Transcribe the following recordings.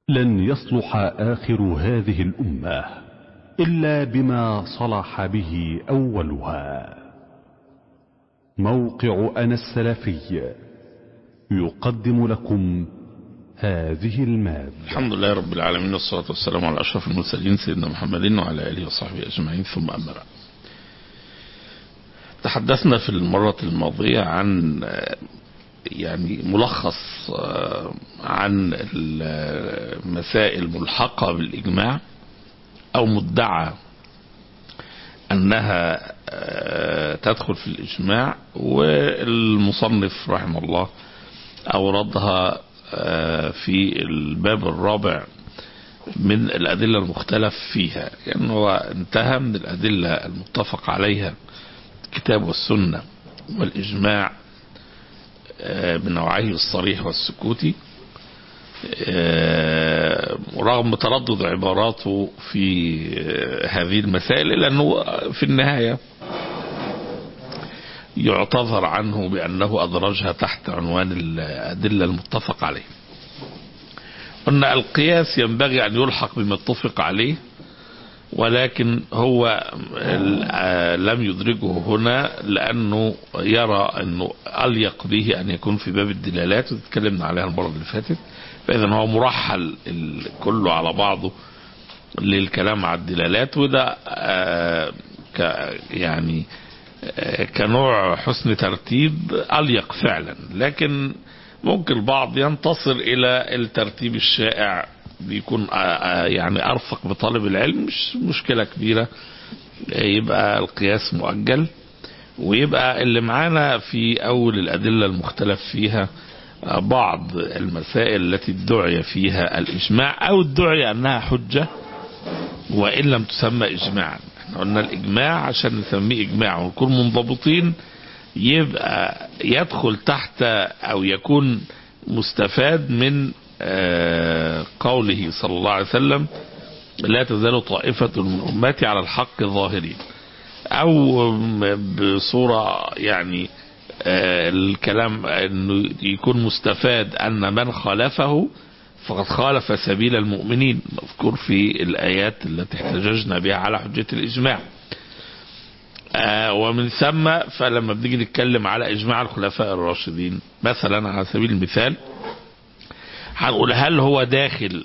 لن يصلح آخر هذه الأمة إلا بما صلح به أولها موقع أنا السلفي يقدم لكم هذه المادة الحمد لله رب العالمين والصلاة والسلام على أشرف المرسلين سيدنا محمد وعلى آله وصحبه أجمعين ثم أما بعد تحدثنا في المرة الماضية عن يعني ملخص عن المسائل ملحقة بالإجماع أو مدعى أنها تدخل في الإجماع والمصنف رحمه الله أوردها في الباب الرابع من الأدلة المختلف فيها لأنه يعني هو انتهى من الأدلة المتفق عليها الكتاب والسنة والإجماع بنوعيه الصريح والسكوتي رغم تردد عباراته في هذه المسائل إلا أنه في النهاية يعتذر عنه بأنه أدرجها تحت عنوان الأدلة المتفق عليه قلنا القياس ينبغي أن يلحق بما اتفق عليه ولكن هو لم يدرجه هنا لأنه يرى أنه أليق به أن يكون في باب الدلالات وتكلمنا عليها المرة اللي فاتت فإذا هو مرحل كله على بعضه للكلام على الدلالات وده يعني كنوع حسن ترتيب أليق فعلا لكن ممكن البعض ينتصر إلى الترتيب الشائع بيكون يعني أرفق بطالب العلم مش مشكلة كبيرة يبقى القياس مؤجل ويبقى اللي معانا في أول الأدلة المختلف فيها بعض المسائل التي ادعي فيها الإجماع أو ادعي أنها حجة وإن لم تسمى إجماعا احنا قلنا الإجماع عشان نسميه إجماع ونكون منضبطين يبقى يدخل تحت أو يكون مستفاد من قوله صلى الله عليه وسلم لا تزال طائفة من أمتي على الحق ظاهرين أو بصورة يعني الكلام أنه يكون مستفاد أن من خالفه فقد خالف سبيل المؤمنين مذكور في الآيات التي احتججنا بها على حجة الإجماع ومن ثم فلما بنيجي نتكلم على إجماع الخلفاء الراشدين مثلا على سبيل المثال هنقول هل هو داخل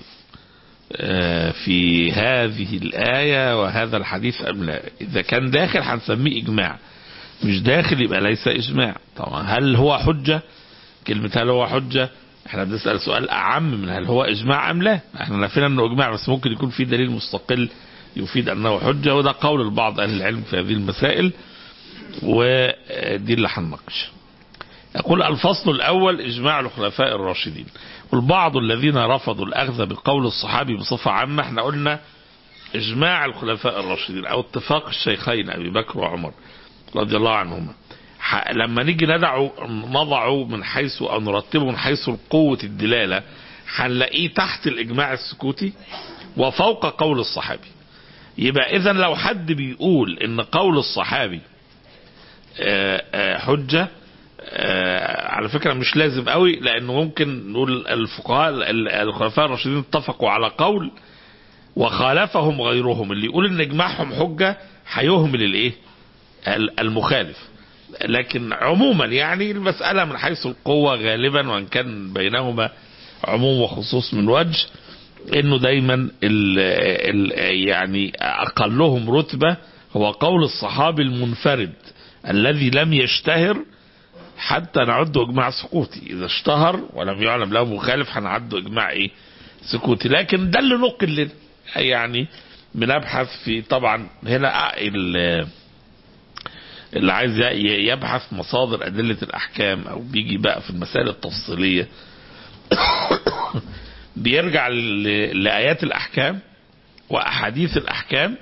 في هذه الآية وهذا الحديث أم لا إذا كان داخل هنسميه إجماع مش داخل يبقى ليس إجماع طبعا هل هو حجة كلمة هل هو حجة احنا بنسأل سؤال أعم من هل هو إجماع أم لا احنا نفينا أنه إجماع بس ممكن يكون في دليل مستقل يفيد أنه حجة وده قول البعض أهل العلم في هذه المسائل ودي اللي هنناقش يقول الفصل الأول إجماع الخلفاء الراشدين والبعض الذين رفضوا الأخذ بقول الصحابي بصفة عامة احنا قلنا إجماع الخلفاء الراشدين أو اتفاق الشيخين أبي بكر وعمر رضي الله عنهما لما نيجي ندعه نضعه من حيث أو نرتبه من حيث قوة الدلالة هنلاقيه تحت الإجماع السكوتي وفوق قول الصحابي يبقى إذا لو حد بيقول إن قول الصحابي حجة على فكرة مش لازم قوي لأنه ممكن نقول الفقهاء الخلفاء الراشدين اتفقوا على قول وخالفهم غيرهم اللي يقول ان اجماعهم حجة هيهمل الايه المخالف لكن عموما يعني المسألة من حيث القوة غالبا وان كان بينهما عموم وخصوص من وجه انه دايما ال ال يعني اقلهم رتبة هو قول الصحابي المنفرد الذي لم يشتهر حتى نعده اجماع سكوتي اذا اشتهر ولم يعلم له مخالف هنعده اجماع ايه سكوتي لكن ده اللي نقل لنا يعني بنبحث في طبعا هنا اللي عايز يبحث مصادر ادله الاحكام او بيجي بقى في المسائل التفصيليه بيرجع لايات الاحكام واحاديث الاحكام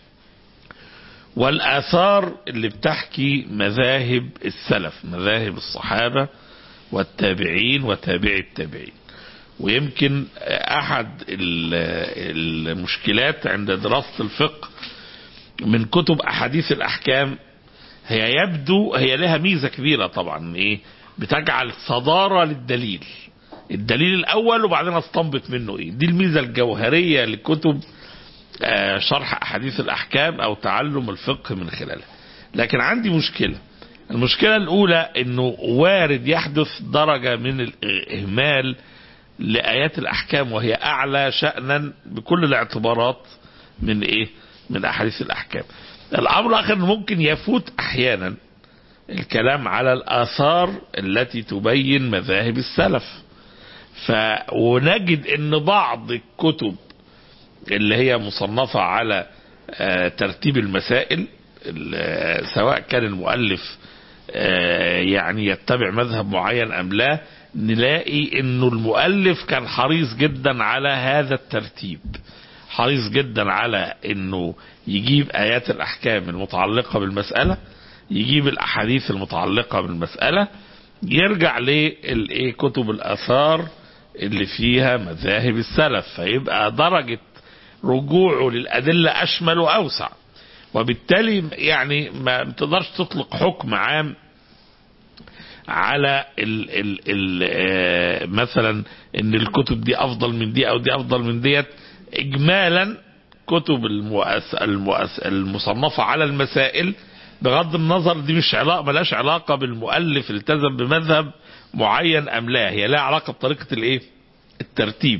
والآثار اللي بتحكي مذاهب السلف مذاهب الصحابة والتابعين وتابعي التابعين ويمكن أحد المشكلات عند دراسة الفقه من كتب أحاديث الأحكام هي يبدو هي لها ميزة كبيرة طبعا إيه بتجعل صدارة للدليل الدليل الاول وبعدين استنبط منه ايه دي الميزه الجوهريه لكتب آه، شرح احاديث الاحكام او تعلم الفقه من خلالها لكن عندي مشكله المشكله الاولى انه وارد يحدث درجه من الاهمال لايات الاحكام وهي اعلى شانا بكل الاعتبارات من ايه من احاديث الاحكام الامر الاخر إنه ممكن يفوت احيانا الكلام على الاثار التي تبين مذاهب السلف ف ونجد ان بعض الكتب اللي هي مصنفة على آه، ترتيب المسائل ال- سواء كان المؤلف آه، يعني يتبع مذهب معين ام لا نلاقي انه المؤلف كان حريص جدا على هذا الترتيب حريص جدا على انه يجيب ايات الاحكام المتعلقة بالمسألة يجيب الاحاديث المتعلقة بالمسألة يرجع للايه كتب الاثار اللي فيها مذاهب السلف فيبقى درجة رجوعه للأدلة أشمل وأوسع وبالتالي يعني ما بتقدرش تطلق حكم عام على ال ال ال آه، مثلا ان الكتب دي افضل من دي او دي افضل من ديت اجمالا كتب المؤس المؤس المصنفه على المسائل بغض النظر دي مش علاقه ملهاش علاقه بالمؤلف التزم بمذهب معين ام لا هي لها علاقه بطريقه الايه الترتيب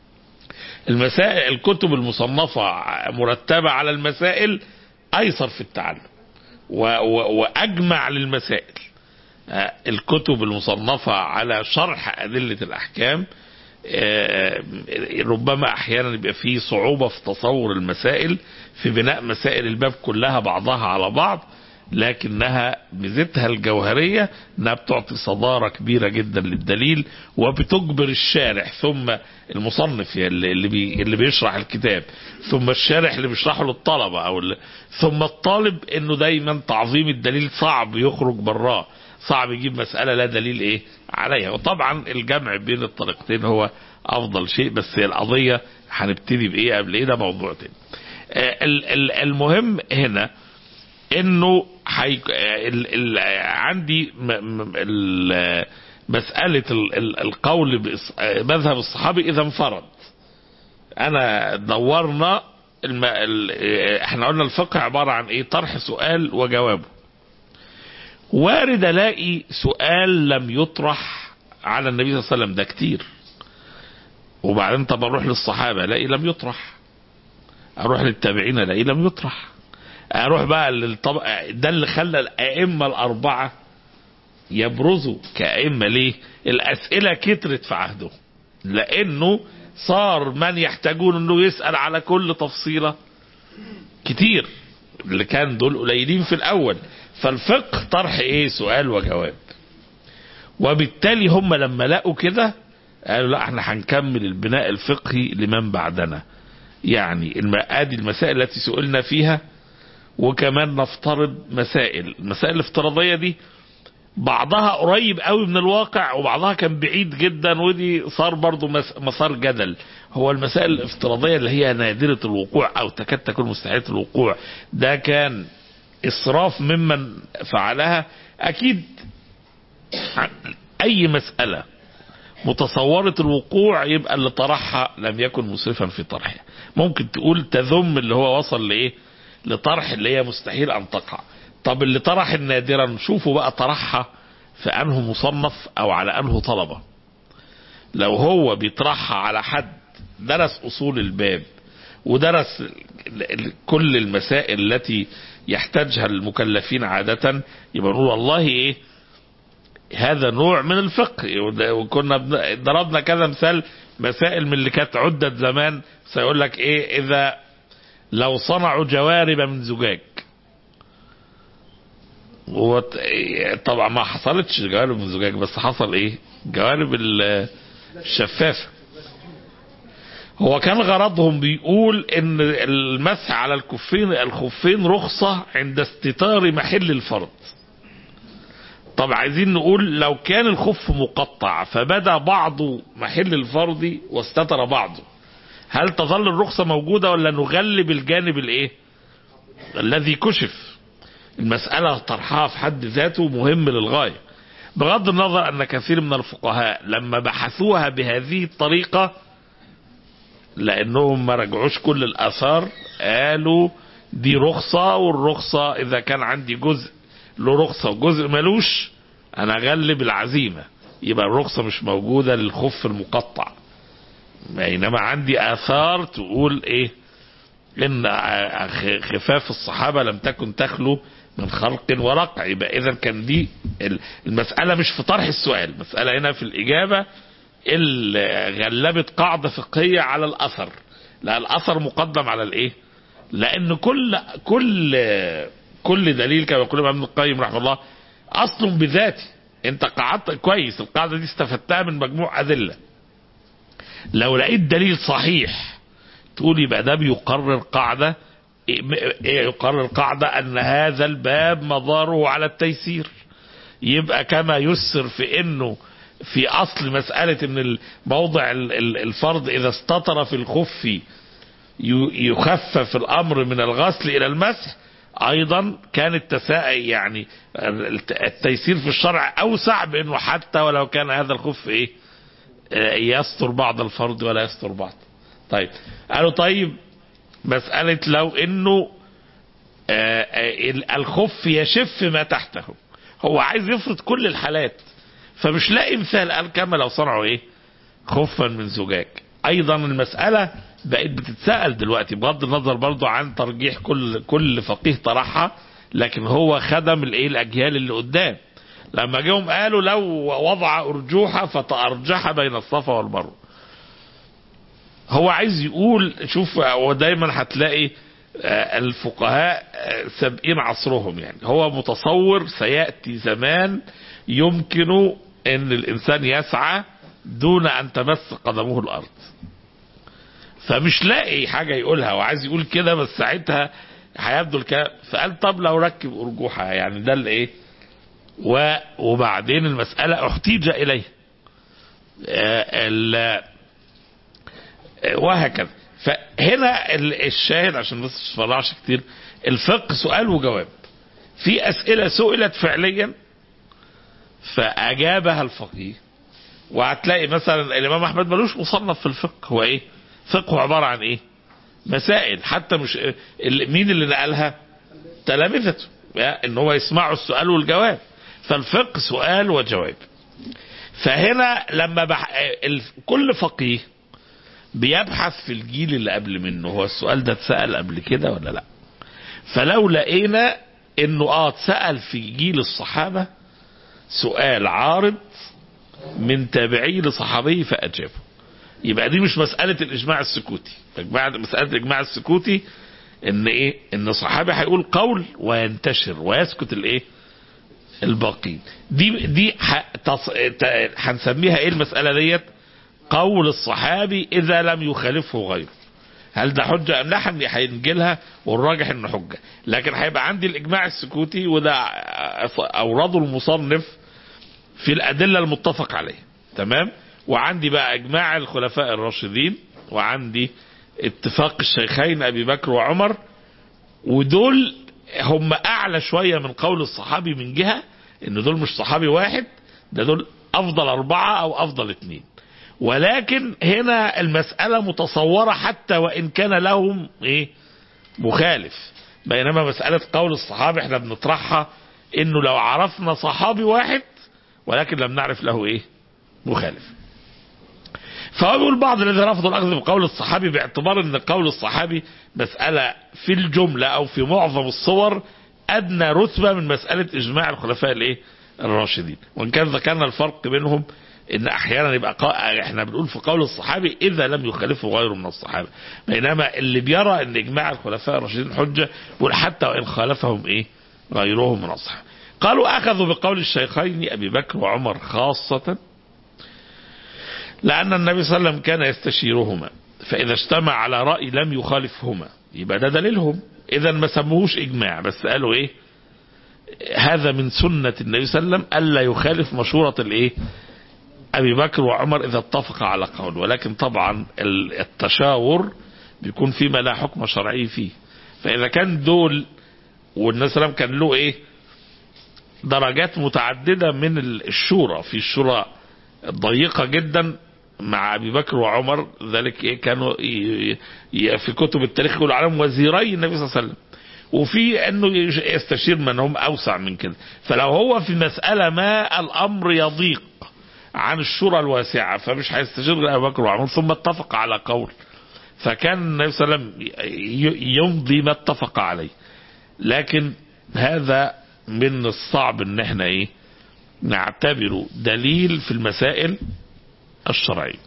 المسائل الكتب المصنفة مرتبة على المسائل أيسر في التعلم و و وأجمع للمسائل آه، الكتب المصنفة على شرح أدلة الأحكام آه، ربما أحيانا يبقى فيه صعوبة في تصور المسائل في بناء مسائل الباب كلها بعضها على بعض لكنها ميزتها الجوهرية انها بتعطي صدارة كبيرة جدا للدليل وبتجبر الشارح ثم المصنف اللي اللي, بي اللي بيشرح الكتاب ثم الشارح اللي بيشرحه للطلبة او اللي ثم الطالب انه دايما تعظيم الدليل صعب يخرج براه صعب يجيب مسألة لا دليل ايه عليها وطبعا الجمع بين الطريقتين هو افضل شيء بس هي القضية هنبتدي بايه قبل ايه ده موضوع تاني آه، ال- ال- المهم هنا انه حي... ال... ال... عندي م... م... ال... مسألة ال... ال... القول بإص... مذهب الصحابي إذا انفرد أنا دورنا الم... ال... احنا قلنا الفقه عبارة عن ايه طرح سؤال وجوابه وارد الاقي سؤال لم يطرح على النبي صلى الله عليه وسلم ده كتير وبعدين طب اروح للصحابه الاقي لم يطرح اروح للتابعين الاقي لم يطرح اروح بقى للطب... ده اللي خلى الائمه الاربعه يبرزوا كائمه ليه؟ الاسئله كترت في عهده لانه صار من يحتاجون انه يسال على كل تفصيله كتير اللي كان دول قليلين في الاول فالفقه طرح ايه سؤال وجواب وبالتالي هم لما لقوا كده قالوا لا احنا هنكمل البناء الفقهي لمن بعدنا يعني الم- ادي المسائل التي سئلنا فيها وكمان نفترض مسائل المسائل الافتراضية دي بعضها قريب قوي من الواقع وبعضها كان بعيد جدا ودي صار برضو مس- مسار جدل هو المسائل الافتراضية اللي هي نادرة الوقوع او تكاد تكون مستحيلة الوقوع ده كان اسراف ممن فعلها اكيد اي مسألة متصورة الوقوع يبقى اللي طرحها لم يكن مسرفا في طرحها ممكن تقول تذم اللي هو وصل لايه لطرح اللي هي مستحيل ان تقع طب اللي طرح النادرا نشوفه بقى طرحها في انه مصنف او على انه طلبة لو هو بيطرحها على حد درس اصول الباب ودرس ال- ال- كل المسائل التي يحتاجها المكلفين عادة يبقى نقول والله ايه هذا نوع من الفقه وده- وكنا بن- ضربنا كذا مثال مسائل من اللي كانت عدت زمان سيقول لك ايه اذا لو صنعوا جوارب من زجاج وط- طبعا ما حصلتش جوارب من زجاج بس حصل ايه جوارب ال- الشفافة هو كان غرضهم بيقول ان المسح على الكفين الخفين رخصة عند استتار محل الفرض طب عايزين نقول لو كان الخف مقطع فبدا بعض محل الفرض واستتر بعضه هل تظل الرخصة موجودة ولا نغلب الجانب الايه الذي كشف المسألة طرحها في حد ذاته مهم للغاية بغض النظر أن كثير من الفقهاء لما بحثوها بهذه الطريقة لأنهم ما رجعوش كل الآثار قالوا دي رخصة والرخصة إذا كان عندي جزء له رخصة وجزء ملوش أنا أغلب العزيمة يبقى الرخصة مش موجودة للخف المقطع بينما عندي آثار تقول إيه إن خفاف الصحابة لم تكن تخلو من خلق ورقع يبقى إذا كان دي المسألة مش في طرح السؤال المسألة هنا في الإجابة اللي غلبت قاعدة فقهية على الأثر لا الأثر مقدم على الإيه لأن كل كل كل دليل كما يقول ابن القيم رحمه الله أصل بذاته أنت قعدت كويس القاعدة دي استفدتها من مجموع أدلة لو لقيت دليل صحيح تقول يبقى ده بيقرر قاعدة يقرر قاعدة أن هذا الباب مضاره على التيسير يبقى كما يسر في أنه في أصل مسألة أن موضع الفرض إذا استطر في الخف يخفف الأمر من الغسل إلى المسح أيضا كان التساءل يعني التيسير في الشرع أوسع بأنه حتى ولو كان هذا الخف إيه يستر بعض الفرض ولا يستر بعض طيب قالوا طيب مسألة لو انه الخف يشف ما تحته هو عايز يفرض كل الحالات فمش لاقي مثال قال كما لو صنعوا ايه خفا من زجاج ايضا المسألة بقت بتتسأل دلوقتي بغض النظر برضو عن ترجيح كل كل فقيه طرحها لكن هو خدم الايه الاجيال اللي قدام لما جيهم قالوا لو وضع ارجوحة فتأرجح بين الصفا والمروه هو عايز يقول شوف هو دايما هتلاقي الفقهاء سابقين عصرهم يعني هو متصور سيأتي زمان يمكن ان الانسان يسعى دون ان تمس قدمه الارض فمش لاقي حاجة يقولها وعايز يقول كده بس ساعتها هيبدو الكلام فقال طب لو ركب ارجوحة يعني ده الايه وبعدين المسألة احتيج اليه وهكذا فهنا الشاهد عشان بس ما تفرعش كتير الفقه سؤال وجواب في اسئله سئلت فعليا فاجابها الفقيه وهتلاقي مثلا الامام احمد ملوش مصنف في الفقه هو ايه فقه عباره عن ايه مسائل حتى مش مين اللي نقلها تلامذته ان هو يسمعوا السؤال والجواب فالفقه سؤال وجواب فهنا لما بح... كل فقيه بيبحث في الجيل اللي قبل منه هو السؤال ده اتسأل قبل كده ولا لا فلو لقينا انه اه اتسأل في جيل الصحابة سؤال عارض من تابعي لصحابي فأجابه يبقى دي مش مسألة الإجماع السكوتي مسألة الإجماع السكوتي ان ايه ان صحابي هيقول قول وينتشر ويسكت الايه الباقين دي دي هنسميها ايه المسألة ديت قول الصحابي اذا لم يخالفه غيره هل ده حجة ام لا هينجلها والراجح انه حجة لكن هيبقى عندي الاجماع السكوتي وده اورده المصنف في الادلة المتفق عليه تمام وعندي بقى اجماع الخلفاء الراشدين وعندي اتفاق الشيخين ابي بكر وعمر ودول هم اعلى شوية من قول الصحابي من جهة ان دول مش صحابي واحد ده دول افضل اربعة او افضل اتنين ولكن هنا المسألة متصورة حتى وإن كان لهم إيه مخالف بينما مسألة قول الصحابي احنا بنطرحها انه لو عرفنا صحابي واحد ولكن لم نعرف له ايه مخالف فهو بيقول بعض الذين رفضوا الاخذ بقول الصحابي باعتبار ان قول الصحابي مسألة في الجملة او في معظم الصور ادنى رتبة من مسألة اجماع الخلفاء الايه الراشدين وان كان ذكرنا الفرق بينهم ان احيانا يبقى قا... احنا بنقول في قول الصحابي اذا لم يخالفه غيره من الصحابه بينما اللي بيرى ان اجماع الخلفاء الراشدين حجه بيقول حتى وان خالفهم ايه غيرهم من الصحابه قالوا اخذوا بقول الشيخين ابي بكر وعمر خاصه لان النبي صلى الله عليه وسلم كان يستشيرهما فاذا اجتمع على راي لم يخالفهما يبقى ده دليلهم اذا ما سموهوش اجماع بس قالوا ايه هذا من سنة النبي صلى الله عليه وسلم ألا يخالف مشورة الإيه أبي بكر وعمر إذا اتفق على قول ولكن طبعا التشاور بيكون فيما لا حكم شرعي فيه فإذا كان دول والنبي صلى الله عليه وسلم كان له إيه درجات متعددة من الشورى في الشورى ضيقة جدا مع ابي بكر وعمر ذلك ايه كانوا ي- ي- في كتب التاريخ يقولوا عليهم وزيري النبي صلى الله عليه وسلم وفي انه يش- يستشير من هم اوسع من كده فلو هو في مسألة ما الامر يضيق عن الشورى الواسعة فمش هيستشير غير ابو بكر وعمر ثم اتفق على قول فكان النبي صلى الله عليه وسلم ي- يمضي ما اتفق عليه لكن هذا من الصعب ان احنا ايه نعتبره دليل في المسائل الشرعية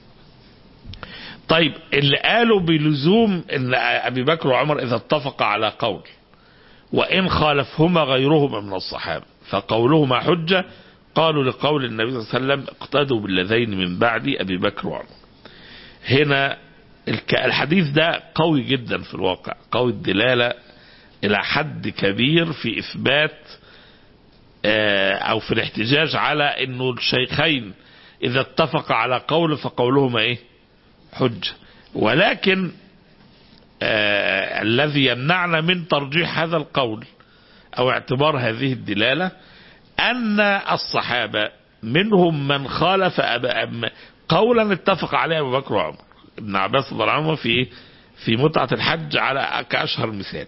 طيب اللي قالوا بلزوم ان ابي بكر وعمر اذا اتفق على قول وان خالفهما غيرهما من الصحابة فقولهما حجة قالوا لقول النبي صلى الله عليه وسلم اقتدوا بالذين من بعد ابي بكر وعمر هنا الك- الحديث ده قوي جدا في الواقع قوي الدلالة الى حد كبير في اثبات آه، او في الاحتجاج على انه الشيخين اذا اتفق على قول فقولهما ايه حجة ولكن آه الذي يمنعنا من ترجيح هذا القول او اعتبار هذه الدلالة ان الصحابة منهم من خالف أب... أم- قولا اتفق عليه ابو بكر وعمر ابن عباس رضي الله عنهما في في متعة الحج على كأشهر مثال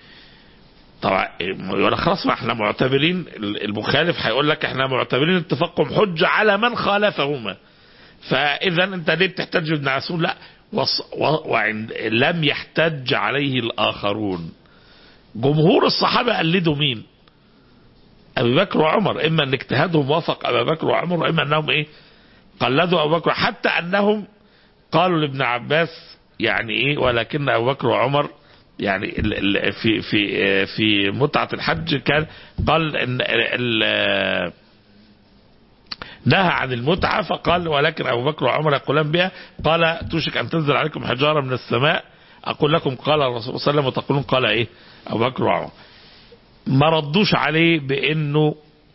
طبعا يقول لك خلاص ما احنا معتبرين المخالف هيقول لك احنا معتبرين اتفاقهم حجة على من خالفهما فاذا انت ليه بتحتج ابن عسول لا وص... و... وعند... لم يحتج عليه الاخرون جمهور الصحابة قلدوا مين ابي بكر وعمر اما ان اجتهادهم وافق ابا بكر وعمر واما انهم ايه قلدوا ابو بكر حتى انهم قالوا لابن عباس يعني ايه ولكن ابو بكر وعمر يعني ال- ال- في في في متعة الحج كان قال ان ال- نهى عن المتعة فقال ولكن ابو بكر وعمر يقولان بها قال توشك ان تنزل عليكم حجارة من السماء اقول لكم قال الرسول صلى الله عليه وسلم وتقولون قال ايه ابو بكر وعمر ما ردوش عليه بانه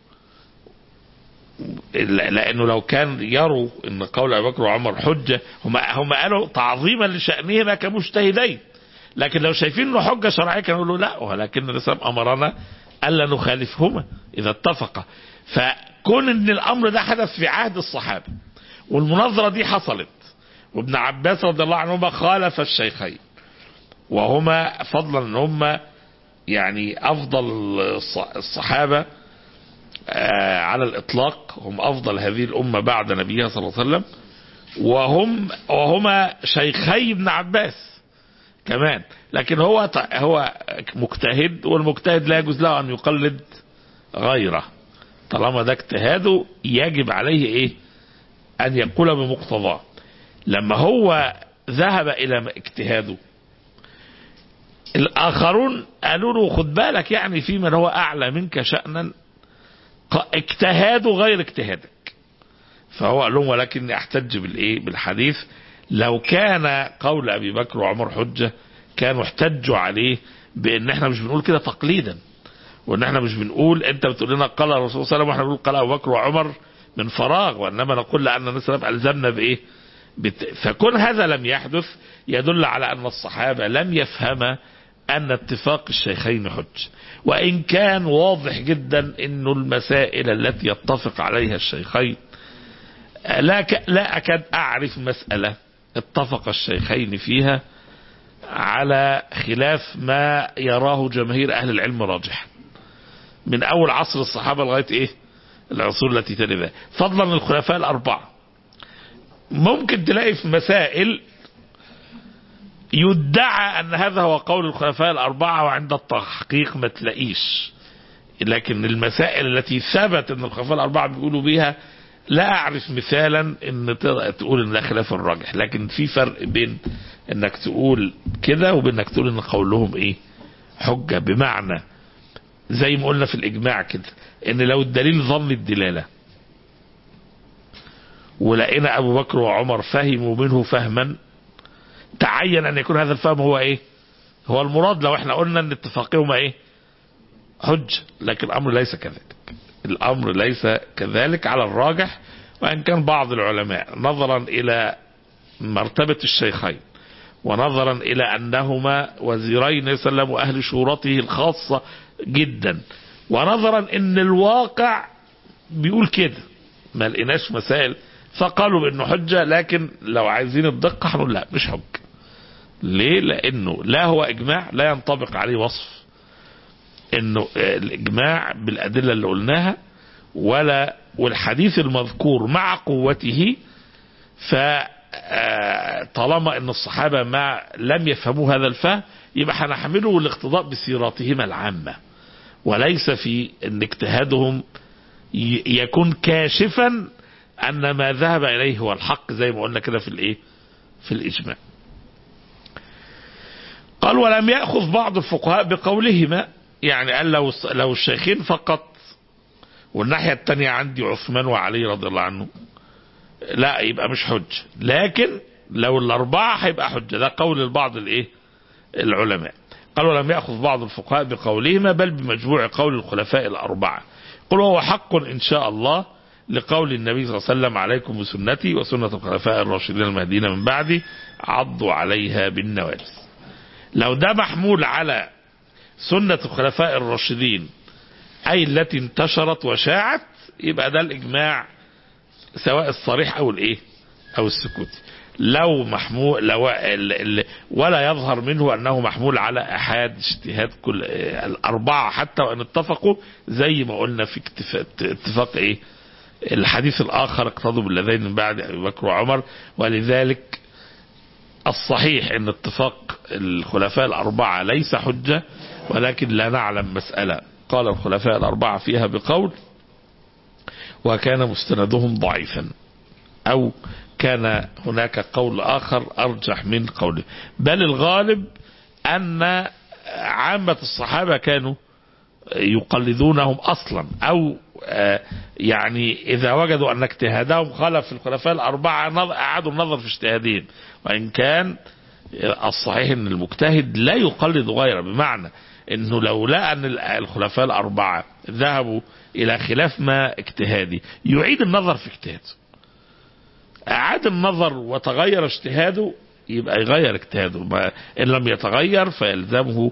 لانه لو كان يروا ان قول ابي بكر وعمر حجه هم هم قالوا تعظيما لشانهما كمجتهدين لكن لو شايفين انه حجه شرعيه كانوا يقولوا لا ولكن الاسلام امرنا الا نخالفهما اذا اتفقا فكون ان الامر ده حدث في عهد الصحابه والمناظره دي حصلت وابن عباس رضي الله عنهما خالف الشيخين وهما فضلا ان هما يعني افضل الص- الصحابه آه، على الاطلاق هم افضل هذه الامه بعد نبيها صلى الله عليه وسلم وهم وهما شيخي ابن عباس كمان لكن هو ط- هو مجتهد والمجتهد لا يجوز له ان يقلد غيره طالما ده اجتهاده يجب عليه ايه ان يقول بمقتضاه لما هو ذهب الى اجتهاده الاخرون قالوا له خد بالك يعني في من هو اعلى منك شأنا ق- اجتهاده غير اجتهادك فهو قال لهم ولكني احتج بالايه بالحديث لو كان قول ابي بكر وعمر حجه كانوا احتجوا عليه بان احنا مش بنقول كده تقليدا وان احنا مش بنقول انت بتقول لنا قال الرسول صلى الله عليه وسلم واحنا بنقول قال ابو بكر وعمر من فراغ وانما نقول لان النبي صلى الله عليه وسلم الزمنا بايه بت... فكون هذا لم يحدث يدل على ان الصحابه لم يفهما ان اتفاق الشيخين حج وان كان واضح جدا انه المسائل التي يتفق عليها الشيخين لا ك... لا اكاد اعرف مساله اتفق الشيخين فيها على خلاف ما يراه جماهير اهل العلم راجحا من اول عصر الصحابه لغايه ايه العصور التي تلي ذلك فضلا عن الخلفاء الاربعه ممكن تلاقي في مسائل يدعى ان هذا هو قول الخلفاء الاربعه وعند التحقيق ما تلاقيش لكن المسائل التي ثبت ان الخلفاء الاربعه بيقولوا بيها لا اعرف مثالا ان تقدر تقول ان ده خلاف الراجح لكن في فرق بين انك تقول كده وبين انك تقول ان قولهم ايه حجه بمعنى زي ما قلنا في الاجماع كده ان لو الدليل ظن الدلاله ولقينا ابو بكر وعمر فهموا منه فهما تعين ان يكون هذا الفهم هو ايه هو المراد لو احنا قلنا ان اتفاقهما ايه حج لكن الامر ليس كذلك الامر ليس كذلك على الراجح وان كان بعض العلماء نظرا الى مرتبة الشيخين ونظرا الى انهما وزيرين صلى الله عليه وسلم واهل شورته الخاصة جدا ونظرا ان الواقع بيقول كده ما لقيناش مسائل فقالوا بانه حجة لكن لو عايزين الدقة هنقول لا مش حجة ليه لانه لا هو اجماع لا ينطبق عليه وصف انه الاجماع بالادلة اللي قلناها ولا والحديث المذكور مع قوته ف طالما ان الصحابة ما لم يفهموا هذا الفهم يبقى هنحمله الاقتضاء بسيراتهما العامة وليس في ان اجتهادهم يكون كاشفا ان ما ذهب اليه هو الحق زي ما قلنا كده في الايه في الاجماع قال ولم ياخذ بعض الفقهاء بقولهما يعني قال لو لو الشيخين فقط والناحيه الثانيه عندي عثمان وعلي رضي الله عنه لا يبقى مش حج لكن لو الاربعه هيبقى حجه ده قول البعض الايه العلماء قال ولم ياخذ بعض الفقهاء بقولهما بل بمجموع قول الخلفاء الاربعه قل هو حق ان شاء الله لقول النبي صلى الله عليه وسلم عليكم بسنتي وسنة الخلفاء الراشدين المهديين من بعدي عضوا عليها بالنواجذ لو ده محمول على سنة الخلفاء الراشدين أي التي انتشرت وشاعت يبقى ده الإجماع سواء الصريح أو الإيه أو السكوتي لو محمول لو ال ال ولا يظهر منه أنه محمول على أحد اجتهاد كل الأربعة حتى وإن اتفقوا زي ما قلنا في اتفاق, اتفاق إيه الحديث الآخر اقتضوا بالذين من بعد أبي بكر وعمر ولذلك الصحيح ان اتفاق الخلفاء الأربعة ليس حجة ولكن لا نعلم مسألة قال الخلفاء الأربعة فيها بقول وكان مستندهم ضعيفا أو كان هناك قول آخر أرجح من قوله بل الغالب أن عامة الصحابة كانوا يقلدونهم أصلا أو يعني إذا وجدوا أن اجتهادهم خالف الخلفاء الأربعة أعادوا النظر في اجتهادهم وإن كان الصحيح أن المجتهد لا يقلد غيره بمعنى أنه لو لقى أن الخلفاء الأربعة ذهبوا إلى خلاف ما اجتهادي يعيد النظر في اجتهاده أعاد النظر وتغير اجتهاده يبقى يغير اجتهاده إن لم يتغير فيلزمه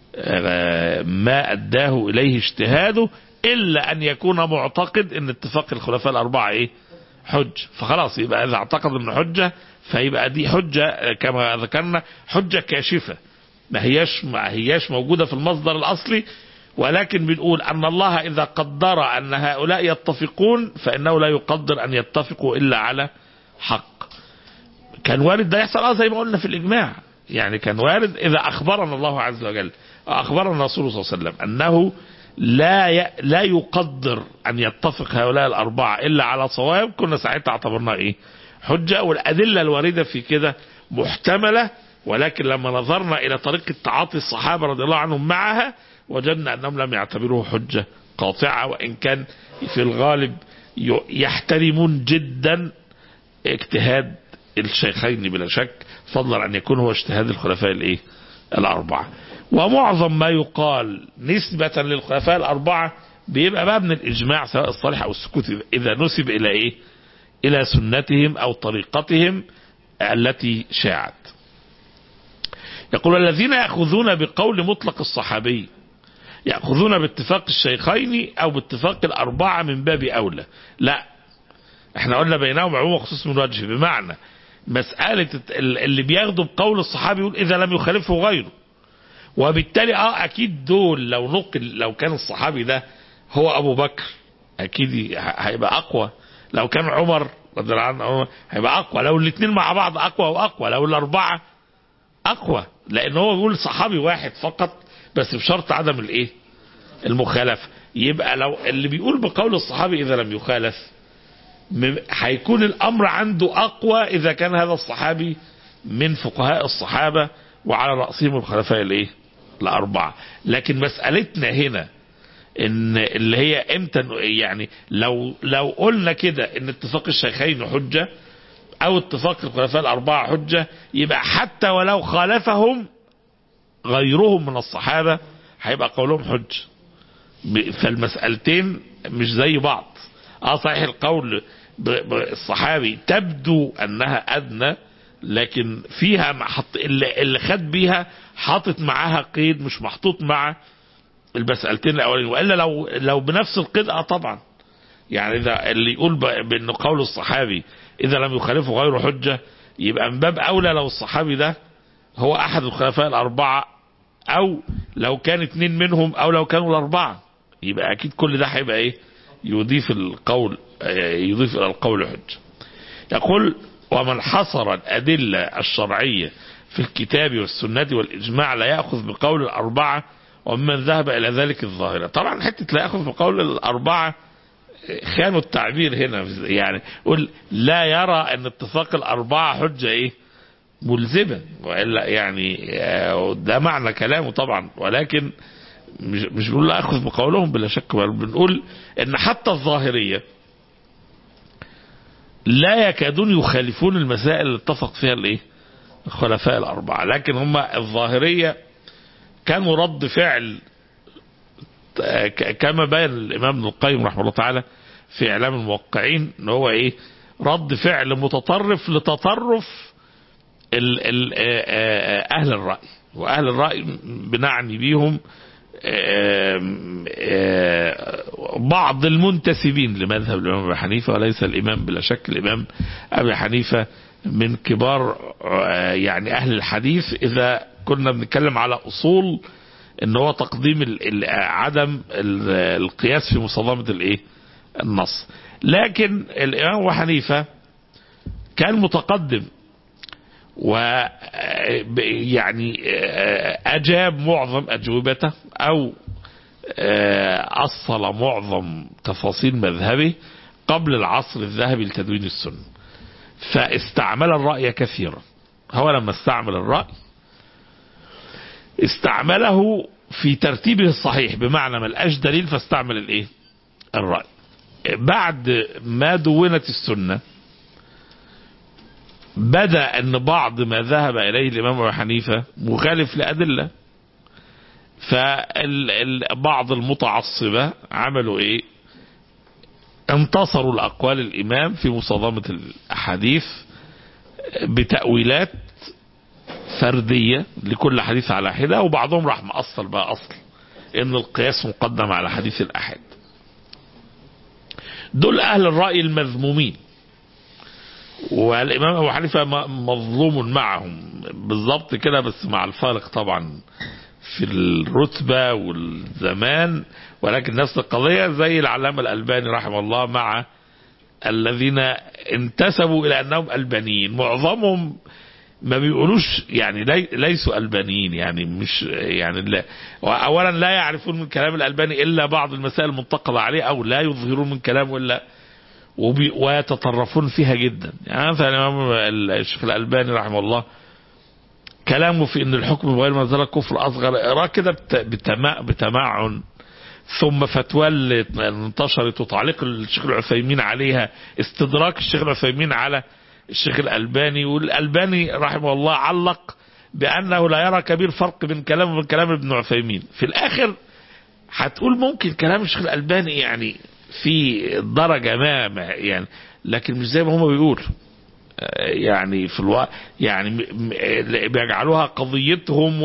ما أداه إليه اجتهاده إلا أن يكون معتقد أن اتفاق الخلفاء الأربعة إيه حج فخلاص يبقى إذا اعتقد أنه حجة فيبقى دي حجة كما ذكرنا حجة كاشفة ما هياش ما هياش موجودة في المصدر الأصلي ولكن بنقول أن الله إذا قدر أن هؤلاء يتفقون فإنه لا يقدر أن يتفقوا إلا على حق كان وارد ده يحصل اه زي ما قلنا في الإجماع يعني كان وارد إذا أخبرنا الله عز وجل أخبرنا الرسول صلى الله عليه وسلم أنه لا ي... لا يقدر أن يتفق هؤلاء الأربعة إلا على صواب كنا ساعتها اعتبرناه إيه حجة والأدلة الواردة في كده محتملة ولكن لما نظرنا إلى طريقة تعاطي الصحابة رضي الله عنهم معها وجدنا أنهم لم يعتبروه حجة قاطعة وإن كان في الغالب يحترمون جدا اجتهاد الشيخين بلا شك فضلا أن يكون هو اجتهاد الخلفاء الإيه الأربعة ومعظم ما يقال نسبة للخلفاء الأربعة بيبقى بقى من الإجماع سواء الصالح أو السكوت إذا نسب إلى إيه إلى سنتهم أو طريقتهم التي شاعت يقول الذين يأخذون بقول مطلق الصحابي يأخذون باتفاق الشيخين أو باتفاق الأربعة من باب أولى لا احنا قلنا بينهم عموم وخصوص من وجه بمعنى مسألة اللي بياخدوا بقول الصحابي يقول إذا لم يخالفه غيره وبالتالي اه اكيد دول لو نقل لو كان الصحابي ده هو ابو بكر اكيد هيبقى اقوى لو كان عمر رضي الله عنه هيبقى اقوى لو الاثنين مع بعض اقوى واقوى لو الاربعه اقوى لان هو بيقول صحابي واحد فقط بس بشرط عدم الايه المخالفه يبقى لو اللي بيقول بقول الصحابي اذا لم يخالف هيكون الامر عنده اقوى اذا كان هذا الصحابي من فقهاء الصحابه وعلى راسهم الخلفاء الايه الاربعه لكن مسالتنا هنا ان اللي هي امتى يعني لو لو قلنا كده ان اتفاق الشيخين حجه او اتفاق الخلفاء الاربعه حجه يبقى حتى ولو خالفهم غيرهم من الصحابه هيبقى قولهم حج فالمسألتين مش زي بعض اه صحيح القول الصحابي تبدو انها ادنى لكن فيها محط اللي, اللي خد بيها حاطط معاها قيد مش محطوط مع المسألتين الأولين وإلا لو لو بنفس القيد اه طبعا يعني إذا اللي يقول ب- بأن قول الصحابي إذا لم يخالفه غير حجة يبقى من باب أولى لو الصحابي ده هو أحد الخلفاء الأربعة أو لو كان اتنين منهم أو لو كانوا الأربعة يبقى أكيد كل ده هيبقى إيه يضيف القول آه، يضيف إلى القول حجة يقول ومن حصر الأدلة الشرعية في الكتاب والسنة والإجماع لا يأخذ بقول الأربعة ومن ذهب إلى ذلك الظاهرة طبعا حتة لا يأخذ بقول الأربعة خانوا التعبير هنا يعني يقول لا يرى أن اتفاق الأربعة حجة إيه ملزمة وإلا يعني آه، ده معنى كلامه طبعا ولكن مش مش بنقول لا أخذ بقولهم بلا شك بل بنقول أن حتى الظاهرية لا يكادون يخالفون المسائل اللي اتفق فيها الايه الخلفاء الأربعة لكن هم الظاهرية كانوا رد فعل ك- كما بين الإمام ابن القيم رحمه الله تعالى في إعلام الموقعين ان هو إيه رد فعل متطرف لتطرف ال ال آه، آه، أهل الرأي وأهل الرأي بنعني بيهم آم، آه، بعض المنتسبين لمذهب الإمام أبي حنيفة وليس الإمام بلا شك الإمام أبي حنيفة من كبار آه، يعني أهل الحديث إذا كنا بنتكلم على أصول ان هو تقديم ال- ال- عدم ال- القياس في مصادمة الايه النص لكن الامام ابو حنيفة كان متقدم و ب- يعني اجاب معظم اجوبته او آه، اصل معظم تفاصيل مذهبه قبل العصر الذهبي لتدوين السنه فاستعمل الراي كثيرا هو لما استعمل الراي استعمله في ترتيبه الصحيح بمعنى ما لقاش دليل فاستعمل الايه الرأي بعد ما دونت السنة بدا ان بعض ما ذهب اليه الامام ابو حنيفه مخالف لادله فبعض المتعصبه عملوا ايه انتصروا لاقوال الامام في مصادمه الاحاديث بتاويلات فردية لكل حديث على حدة وبعضهم راح مأصل بقى أصل إن القياس مقدم على حديث الأحد دول أهل الرأي المذمومين والإمام أبو حنيفة م- مظلوم معهم بالضبط كده بس مع الفارق طبعا في الرتبة والزمان ولكن نفس القضية زي العلامة الألباني رحمه الله مع الذين انتسبوا إلى أنهم ألبانيين معظمهم ما بيقولوش يعني لي ليسوا ألبانيين يعني مش يعني لا أولا لا يعرفون من كلام الألباني إلا بعض المسائل المنتقدة عليه أو لا يظهرون من كلامه إلا وبي ويتطرفون فيها جدا يعني مثلا الإمام الشيخ الألباني رحمه الله كلامه في أن الحكم بغير ما زال كفر أصغر اقراه كده بت- بتما بتمعن ثم فتوى اللي انتشرت وتعليق الشيخ العثيمين عليها استدراك الشيخ العثيمين على الشيخ الألباني والألباني رحمه الله علق بأنه لا يرى كبير فرق بين كلامه وبين كلام ابن عثيمين في الآخر هتقول ممكن كلام الشيخ الألباني يعني في درجة ما ما يعني لكن مش زي ما هم بيقولوا آه، يعني في الوا... يعني م- م- بيجعلوها قضيتهم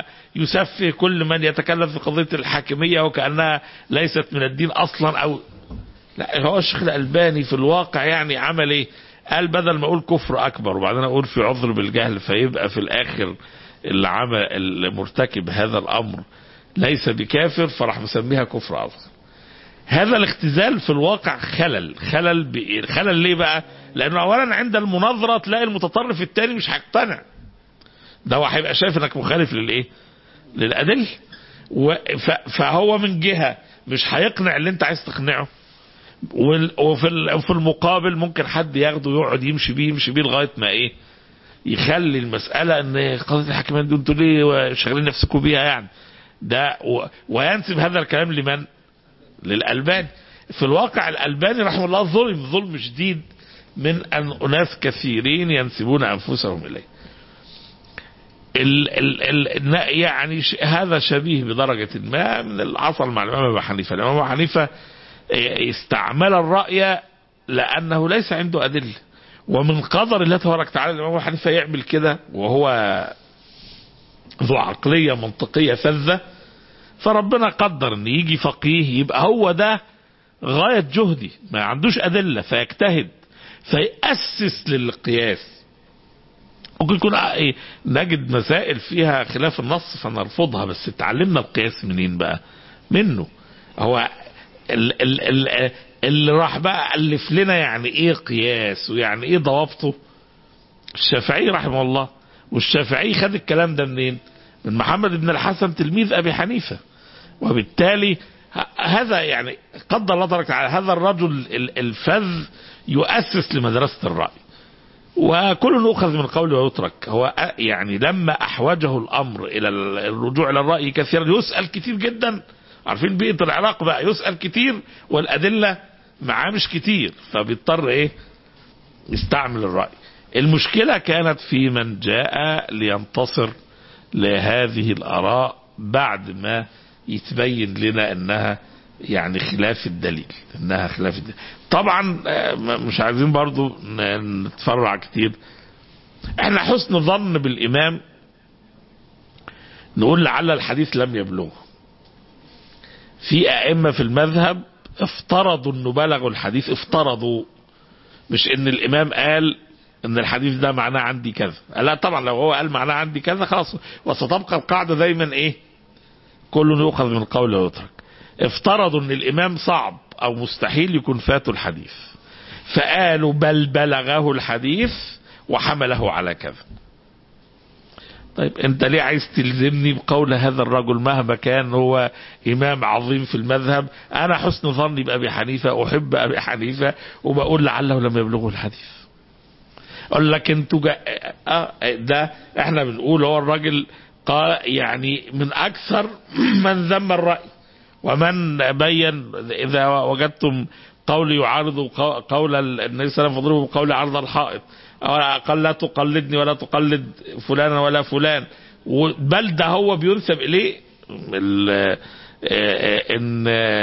ويسفه كل من يتكلم في قضية الحاكمية وكأنها ليست من الدين أصلا أو لا هو الشيخ الألباني في الواقع يعني عمل ايه قال بدل ما اقول كفر اكبر وبعدين اقول في عذر بالجهل فيبقى في الاخر اللي عمل اللي مرتكب هذا الامر ليس بكافر فراح مسميها كفر اصغر هذا الاختزال في الواقع خلل خلل ب... خلل ليه بقى لانه اولا عند المناظره تلاقي المتطرف الثاني مش هيقتنع ده هو هيبقى شايف انك مخالف للايه للادله و... ف... فهو من جهه مش هيقنع اللي انت عايز تقنعه وال- وفي ال- وفي المقابل ممكن حد ياخده يقعد يمشي بيه يمشي بيه لغايه ما ايه يخلي المساله ان قضيه الحكمات دي انتوا ليه شغالين نفسكم بيها يعني ده و... وينسب هذا الكلام لمن؟ للالباني في الواقع الالباني رحمه الله ظلم ظلم شديد من ان اناس كثيرين ينسبون انفسهم اليه. ال ال ال يعني ش- هذا شبيه بدرجه ما من العصر مع الامام ابو حنيفه، الامام ابو حنيفه استعمل الرأي لأنه ليس عنده أدلة ومن قدر الله تبارك وتعالى الإمام أبو حنيفة يعمل كده وهو ذو عقلية منطقية فذة فربنا قدر ان يجي فقيه يبقى هو ده غاية جهدي ما عندوش أدلة فيجتهد فيأسس للقياس ممكن يكون ايه نجد مسائل فيها خلاف النص فنرفضها بس اتعلمنا القياس منين بقى منه هو ال ال ال اللي راح بقى ألف لنا يعني ايه قياس ويعني ايه ضوابطه الشافعي رحمه الله والشافعي خد الكلام ده منين من محمد بن الحسن تلميذ ابي حنيفه وبالتالي هذا يعني قدر الله تبارك على هذا الرجل الفذ يؤسس لمدرسه الراي وكل يؤخذ من قوله ويترك هو يعني لما احوجه الامر الى الرجوع الى الراي كثيرا يسال كتير جدا عارفين بيئه العراق بقى يسال كتير والادله معاه مش كتير فبيضطر ايه يستعمل الراي المشكله كانت في من جاء لينتصر لهذه الاراء بعد ما يتبين لنا انها يعني خلاف الدليل انها خلاف الدليل طبعا مش عايزين برضو نتفرع كتير احنا حسن ظن بالامام نقول لعل الحديث لم يبلغه في ائمه في المذهب افترضوا انه بلغوا الحديث افترضوا مش ان الامام قال ان الحديث ده معناه عندي كذا لا طبعا لو هو قال معناه عندي كذا خلاص وستبقى القاعده دايما ايه كل يؤخذ من القول ويترك افترضوا ان الامام صعب او مستحيل يكون فاته الحديث فقالوا بل بلغه الحديث وحمله على كذا طيب انت ليه عايز تلزمني بقول هذا الرجل مهما كان هو امام عظيم في المذهب انا حسن ظني بابي حنيفه احب ابي حنيفه وبقول لعله لم يبلغه الحديث اقول لك انتوا جا... اه ده احنا بنقول هو الراجل قال يعني من اكثر من ذم الراي ومن بين اذا وجدتم قولي يعارض قول النبي صلى الله عليه وسلم فاضربوا بقول عرض الحائط قال لا تقلدني ولا تقلد فلانا ولا فلان بل ده هو بينسب اليه ان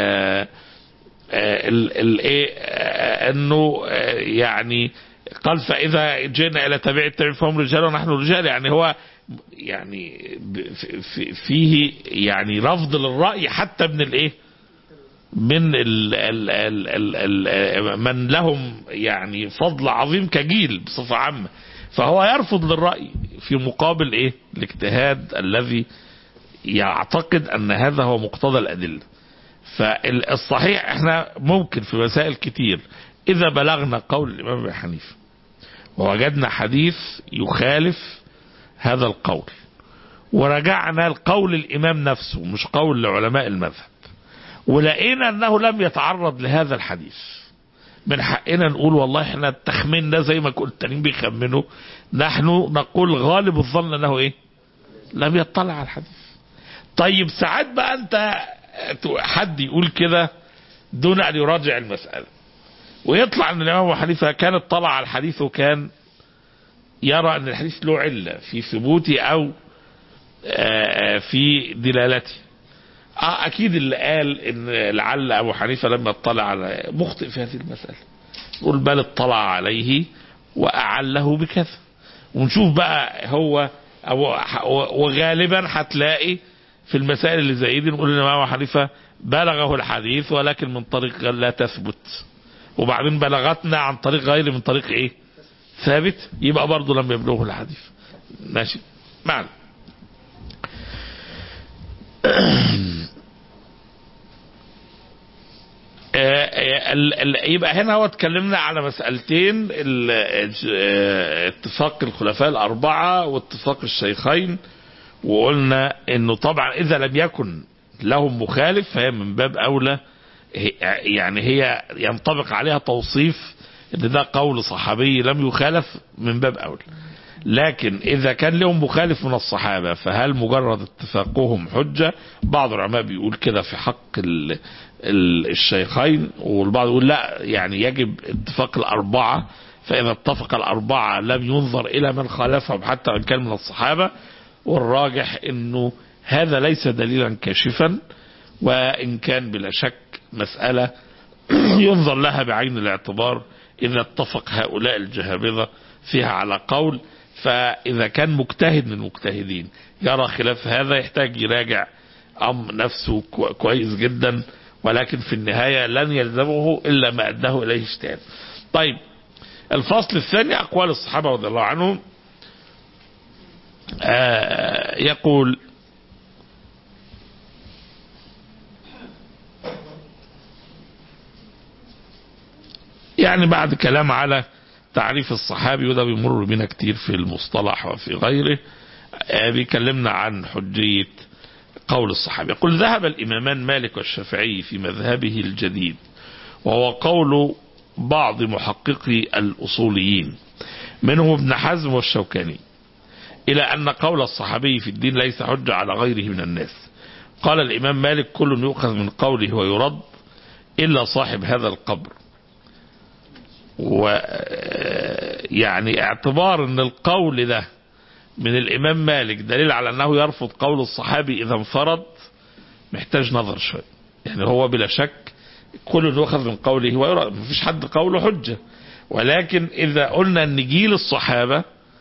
الايه انه يعني قال فاذا جئنا الى تبع التبع فهم رجال ونحن رجال يعني هو يعني فيه يعني رفض للراي حتى من الايه من ال ال ال ال ال من لهم يعني فضل عظيم كجيل بصفه عامه فهو يرفض للراي في مقابل ايه الاجتهاد الذي يعتقد ان هذا هو مقتضى الادله فالصحيح احنا ممكن في مسائل كتير اذا بلغنا قول الامام ابي حنيفه ووجدنا حديث يخالف هذا القول ورجعنا لقول الامام نفسه مش قول لعلماء المذهب ولقينا انه لم يتعرض لهذا الحديث من حقنا نقول والله احنا تخميننا زي ما كنت التانيين بيخمنوا نحن نقول غالب الظن انه ايه لم يطلع على الحديث طيب ساعات بقى انت حد يقول كده دون ان يراجع المسألة ويطلع ان الامام ابو حنيفه كان اطلع على الحديث وكان يرى ان الحديث له عله في ثبوته او في دلالته اه اكيد اللي قال ان لعل ابو حنيفه لما اطلع على مخطئ في هذه المساله نقول بل اطلع عليه واعله بكذا ونشوف بقى هو أو وغالبا هتلاقي في المسائل اللي زي دي نقول ان ابو حنيفه بلغه الحديث ولكن من طريق لا تثبت وبعدين بلغتنا عن طريق غير من طريق ايه ثابت يبقى برضه لم يبلغه الحديث ماشي معنا يبقى هنا هو اتكلمنا على مسألتين اتفاق الخلفاء الأربعة واتفاق الشيخين وقلنا انه طبعا اذا لم يكن لهم مخالف فهي من باب اولى يعني هي ينطبق عليها توصيف ان ده قول صحابي لم يخالف من باب اولى لكن اذا كان لهم مخالف من الصحابه فهل مجرد اتفاقهم حجه بعض العلماء بيقول كده في حق ال ال الشيخين والبعض يقول لا يعني يجب اتفاق الاربعه فاذا اتفق الاربعه لم ينظر الى من خالفهم حتى ان كان من الصحابه والراجح انه هذا ليس دليلا كاشفا وان كان بلا شك مساله ينظر لها بعين الاعتبار اذا اتفق هؤلاء الجهابذه فيها على قول فاذا كان مجتهد من المجتهدين يرى خلاف هذا يحتاج يراجع أم نفسه كو- كويس جدا ولكن في النهاية لن يلزمه إلا ما أداه إليه اجتهاد طيب الفصل الثاني أقوال الصحابة رضي الله عنهم آه يقول يعني بعد كلام على تعريف الصحابي وده بيمر بينا كتير في المصطلح وفي غيره آه بيكلمنا عن حجية قول الصحابي يقول ذهب الإمامان مالك والشافعي في مذهبه الجديد وهو قول بعض محققي الأصوليين منهم ابن حزم والشوكاني إلى أن قول الصحابي في الدين ليس حجة على غيره من الناس قال الإمام مالك كل يؤخذ من قوله ويرد إلا صاحب هذا القبر و يعني اعتبار ان القول ده من الامام مالك دليل على انه يرفض قول الصحابي اذا انفرد محتاج نظر شويه يعني هو بلا شك كل يؤخذ من قوله ويرى مفيش حد قوله حجه ولكن اذا قلنا ان جيل الصحابه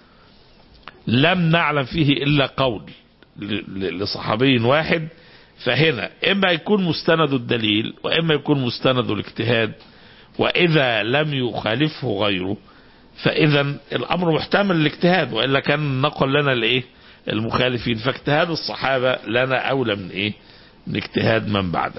لم نعلم فيه الا قول ل- ل- لصحابي واحد فهنا اما يكون مستند الدليل واما يكون مستند الاجتهاد واذا لم يخالفه غيره فاذا الامر محتمل الاجتهاد والا كان نقل لنا الايه المخالفين فاجتهاد الصحابه لنا اولى من ايه من اجتهاد من بعده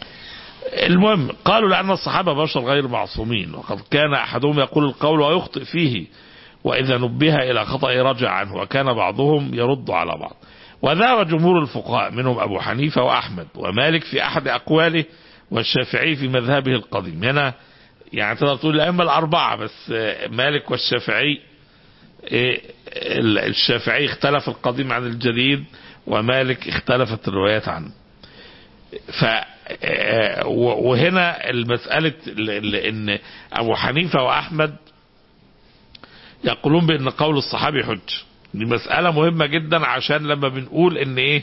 المهم قالوا لان الصحابه بشر غير معصومين وقد كان احدهم يقول القول ويخطئ فيه واذا نبه الى خطا رجع عنه وكان بعضهم يرد على بعض وذهب جمهور الفقهاء منهم ابو حنيفه واحمد ومالك في احد اقواله والشافعي في مذهبه القديم هنا يعني تقدر تقول الائمه الاربعه بس آه، مالك والشافعي إيه، ال- الشافعي اختلف القديم عن الجديد ومالك اختلفت الروايات عنه ف آه، و- وهنا المسألة ال- ال- ان ابو حنيفة واحمد يقولون بان قول الصحابي حج دي مسألة مهمة جدا عشان لما بنقول ان ايه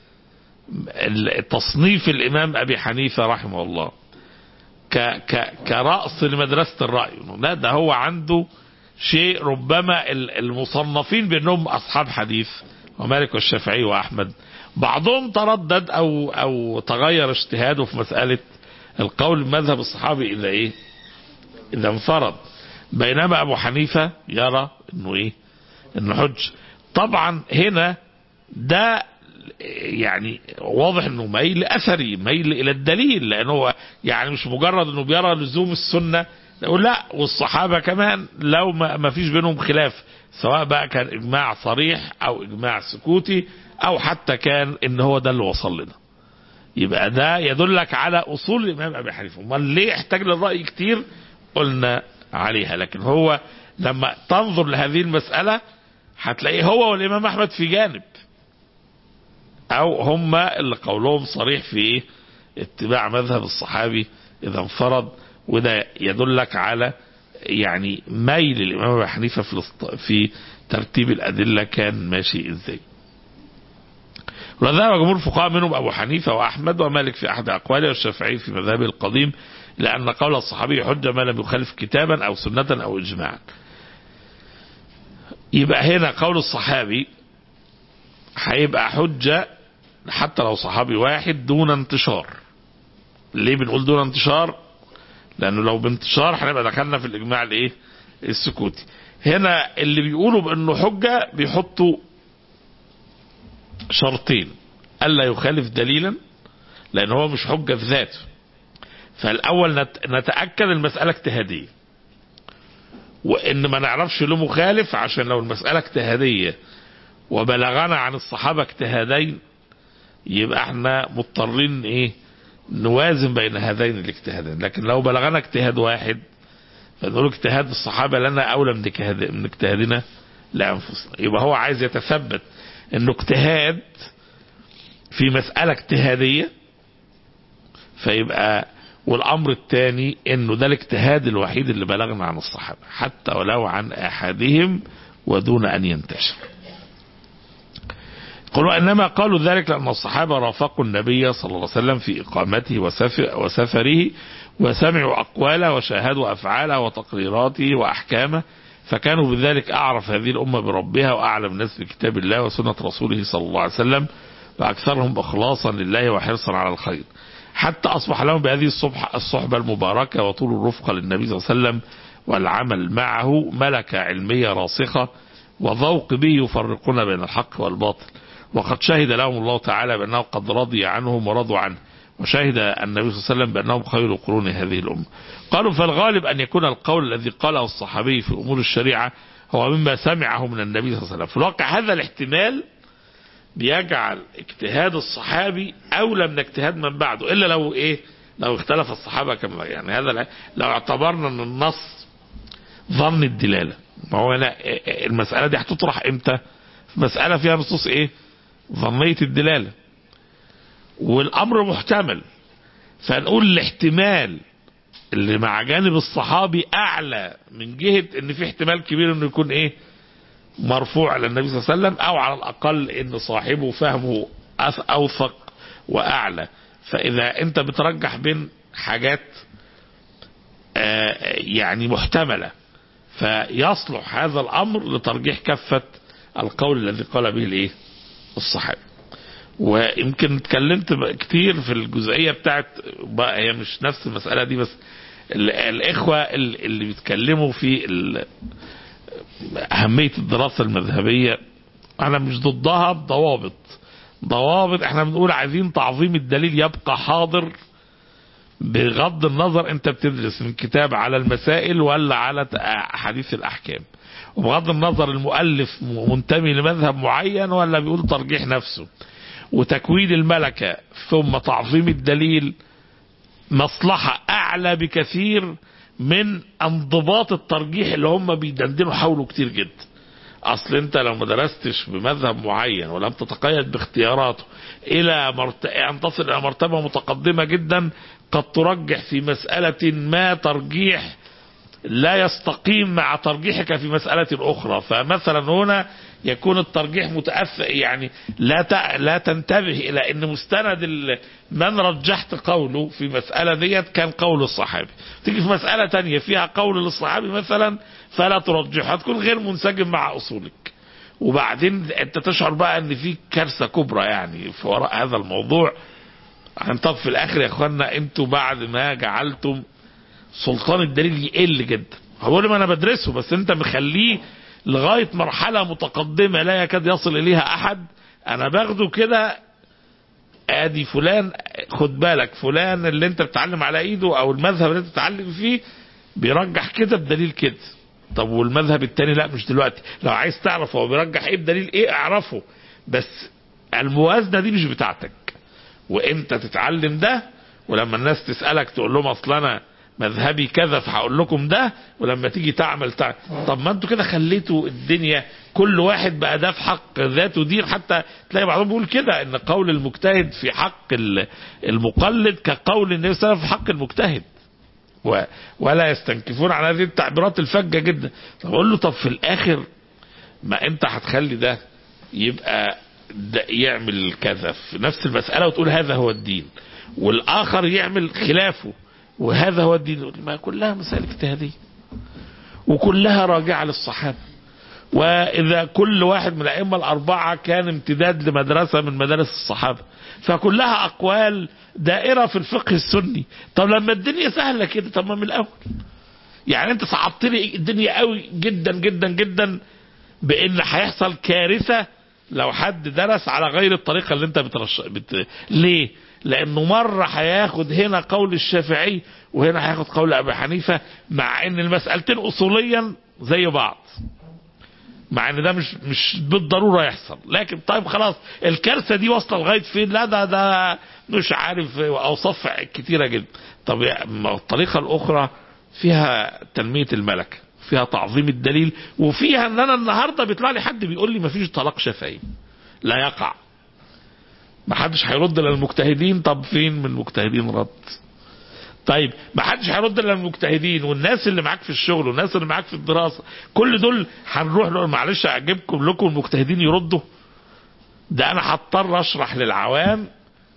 ال- تصنيف الامام ابي حنيفة رحمه الله ك ك كرأس لمدرسة الرأي لا ده هو عنده شيء ربما ال- المصنفين بانهم اصحاب حديث ومالك والشافعي واحمد بعضهم تردد او او تغير اجتهاده في مسألة القول مذهب الصحابي اذا ايه اذا انفرد بينما ابو حنيفة يرى انه ايه انه حج طبعا هنا ده يعني واضح انه ميل اثري ميل الى الدليل لانه هو يعني مش مجرد انه بيرى لزوم السنه يقول لا والصحابه كمان لو ما ما فيش بينهم خلاف سواء بقى كان اجماع صريح او اجماع سكوتي او حتى كان ان هو ده اللي وصل لنا يبقى ده يدلك على اصول الامام ابي حنيفه امال ليه احتاج للراي كتير قلنا عليها لكن هو لما تنظر لهذه المساله هتلاقيه هو والامام احمد في جانب او هم اللي قولهم صريح في ايه اتباع مذهب الصحابي اذا انفرد وده يدلك على يعني ميل الامام ابي حنيفه في الاست- في ترتيب الادله كان ماشي ازاي وذهب جمهور الفقهاء منهم ابو حنيفه واحمد ومالك في احد اقواله والشافعي في مذهبه القديم لان قول الصحابي حجه ما لم يخالف كتابا او سنه او اجماعا يبقى هنا قول الصحابي هيبقى حجة حتى لو صحابي واحد دون انتشار ليه بنقول دون انتشار لانه لو بانتشار هنبقى دخلنا في الاجماع الايه السكوتي هنا اللي بيقولوا بانه حجة بيحطوا شرطين الا يخالف دليلا لان هو مش حجة في ذاته فالاول نت- نتاكد المساله اجتهاديه وان ما نعرفش له مخالف عشان لو المساله اجتهاديه وبلغنا عن الصحابه اجتهادين يبقى احنا مضطرين ايه نوازن بين هذين الاجتهادين لكن لو بلغنا اجتهاد واحد فنقول اجتهاد الصحابه لنا اولى من اجتهاد من اجتهادنا لانفسنا يبقى هو عايز يتثبت انه اجتهاد في مساله اجتهاديه فيبقى والامر الثاني انه ده الاجتهاد الوحيد اللي بلغنا عن الصحابه حتى ولو عن احدهم ودون ان ينتشر قالوا انما قالوا ذلك لان الصحابه رافقوا النبي صلى الله عليه وسلم في اقامته وسف- وسفره وسمعوا اقواله وشاهدوا افعاله وتقريراته واحكامه فكانوا بذلك اعرف هذه الامه بربها واعلم الناس بكتاب الله وسنه رسوله صلى الله عليه وسلم وأكثرهم إخلاصا لله وحرصا على الخير حتى أصبح لهم بهذه الصبح الصحبة المباركة وطول الرفقة للنبي صلى الله عليه وسلم والعمل معه ملكة علمية راسخة وذوق به يفرقون بين الحق والباطل وقد شهد لهم الله تعالى بأنه قد رضي عنهم ورضوا عنه وشهد النبي صلى الله عليه وسلم بأنهم خير قرون هذه الأمة قالوا فالغالب أن يكون القول الذي قاله الصحابي في أمور الشريعة هو مما سمعه من النبي صلى الله عليه وسلم في الواقع هذا الاحتمال بيجعل اجتهاد الصحابي أولى من اجتهاد من بعده إلا لو إيه لو اختلف الصحابة كما يعني هذا لو اعتبرنا أن النص ظن الدلالة ما هو أنا المسألة دي هتطرح إمتى مسألة فيها نصوص إيه ظنية الدلالة والأمر محتمل فنقول الاحتمال اللي مع جانب الصحابي أعلى من جهة إن في احتمال كبير إنه يكون إيه مرفوع على النبي صلى الله عليه وسلم أو على الأقل إن صاحبه فهمه أوثق وأعلى فإذا أنت بترجح بين حاجات يعني محتملة فيصلح هذا الأمر لترجيح كفة القول الذي قال به الإيه الصحابي ويمكن اتكلمت كتير في الجزئية بتاعت بقى هي مش نفس المسألة دي بس الإخوة اللي بيتكلموا في أهمية الدراسة المذهبية أنا مش ضدها بضوابط ضوابط احنا بنقول عايزين تعظيم الدليل يبقى حاضر بغض النظر انت بتدرس من كتاب على المسائل ولا على حديث الأحكام وبغض النظر المؤلف منتمي لمذهب معين ولا بيقول ترجيح نفسه وتكوين الملكة ثم تعظيم الدليل مصلحة أعلى بكثير من انضباط الترجيح اللي هم بيدندنوا حوله كتير جدا اصل انت لو ما درستش بمذهب معين ولم تتقيد باختياراته الى مرت... ان تصل الى مرتبه متقدمه جدا قد ترجح في مساله ما ترجيح لا يستقيم مع ترجيحك في مسألة أخرى فمثلا هنا يكون الترجيح متأثر يعني لا ت... لا تنتبه إلى أن مستند ال... من رجحت قوله في مسألة ديت كان قول الصحابي تيجي في مسألة تانية فيها قول للصحابي مثلا فلا ترجحها تكون غير منسجم مع أصولك وبعدين أنت تشعر بقى أن في كارثة كبرى يعني في وراء هذا الموضوع طب في الآخر يا أخوانا أنتوا بعد ما جعلتم سلطان الدليل يقل جدا هقول ما انا بدرسه بس انت مخليه لغايه مرحله متقدمه لا يكاد يصل اليها احد انا باخده كده ادي فلان خد بالك فلان اللي انت بتتعلم على ايده او المذهب اللي انت بتتعلم فيه بيرجح كده بدليل كده طب والمذهب التاني لا مش دلوقتي لو عايز تعرف هو بيرجح ايه بدليل ايه اعرفه بس الموازنه دي مش بتاعتك وانت تتعلم ده ولما الناس تسالك تقول لهم اصل انا مذهبي كذا فهقول لكم ده ولما تيجي تعمل تع... طب ما انتوا كده خليتوا الدنيا كل واحد بقى ده في حق ذاته دين حتى تلاقي بعضهم بيقول كده ان قول المجتهد في حق المقلد كقول النبي صلى الله عليه وسلم في حق المجتهد و... ولا يستنكفون على هذه التعبيرات الفجه جدا طب اقول له طب في الاخر ما انت هتخلي ده يبقى ده يعمل كذا في نفس المساله وتقول هذا هو الدين والاخر يعمل خلافه وهذا هو الدين ما كلها مسائل اجتهادية وكلها راجعة للصحابة وإذا كل واحد من الأئمة الأربعة كان امتداد لمدرسة من مدارس الصحابة فكلها أقوال دائرة في الفقه السني طب لما الدنيا سهلة كده طب ما من الأول يعني أنت صعبت لي الدنيا قوي جدا جدا جدا بأن هيحصل كارثة لو حد درس على غير الطريقة اللي أنت بترش... بت... ليه؟ لانه مرة هياخد هنا قول الشافعي وهنا هياخد قول ابي حنيفة مع ان المسألتين اصوليا زي بعض مع ان ده مش مش بالضرورة يحصل لكن طيب خلاص الكارثة دي واصلة لغاية فين لا ده ده مش عارف اوصاف كتيرة جدا طب الطريقة الاخرى فيها تنمية الملكة فيها تعظيم الدليل وفيها ان انا النهاردة بيطلع لي حد بيقول لي مفيش طلاق شفهي لا يقع ما حدش هيرد للمجتهدين طب فين من المجتهدين رد طيب ما حدش هيرد للمجتهدين والناس اللي معاك في الشغل والناس اللي معاك في الدراسه كل دول هنروح نقول معلش اجيبكم لكم المجتهدين يردوا ده انا هضطر اشرح للعوام